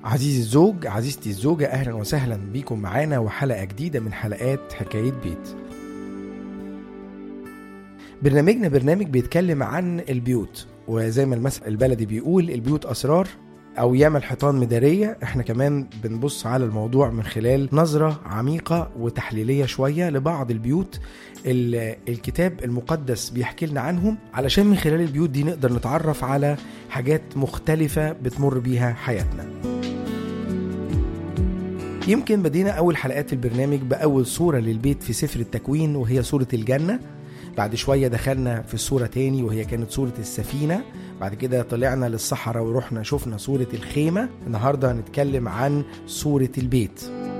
عزيزي الزوج عزيزتي الزوجة أهلا وسهلا بيكم معانا وحلقة جديدة من حلقات حكاية بيت برنامجنا برنامج بيتكلم عن البيوت وزي ما المثل البلدي بيقول البيوت أسرار أو يعمل حيطان مدارية احنا كمان بنبص على الموضوع من خلال نظرة عميقة وتحليلية شوية لبعض البيوت ال- الكتاب المقدس بيحكي لنا عنهم علشان من خلال البيوت دي نقدر نتعرف على حاجات مختلفة بتمر بيها حياتنا يمكن بدينا أول حلقات البرنامج بأول صورة للبيت في سفر التكوين وهي صورة الجنة بعد شوية دخلنا في الصورة تاني وهي كانت صورة السفينة بعد كده طلعنا للصحراء ورحنا شفنا صورة الخيمة النهاردة هنتكلم عن صورة البيت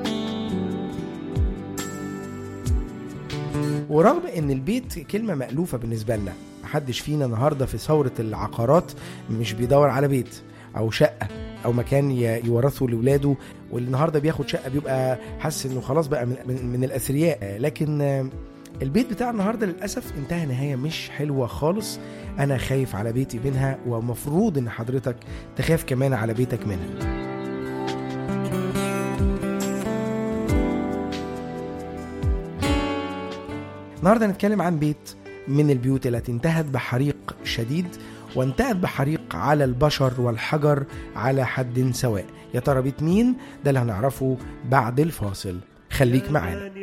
ورغم ان البيت كلمة مألوفة بالنسبة لنا محدش فينا النهاردة في ثورة العقارات مش بيدور على بيت او شقة او مكان ي- يورثه لاولاده واللي النهارده بياخد شقه بيبقى حاسس انه خلاص بقى من, من, من الاثرياء لكن آه، البيت بتاع النهارده للاسف انتهى نهايه مش حلوه خالص انا خايف على بيتي منها ومفروض ان حضرتك تخاف كمان على بيتك منها النهارده هنتكلم عن بيت من البيوت التي انتهت بحريق شديد وانتهت بحريق على البشر والحجر على حد سواء يا ترى بيت مين ده اللي هنعرفه بعد الفاصل خليك معانا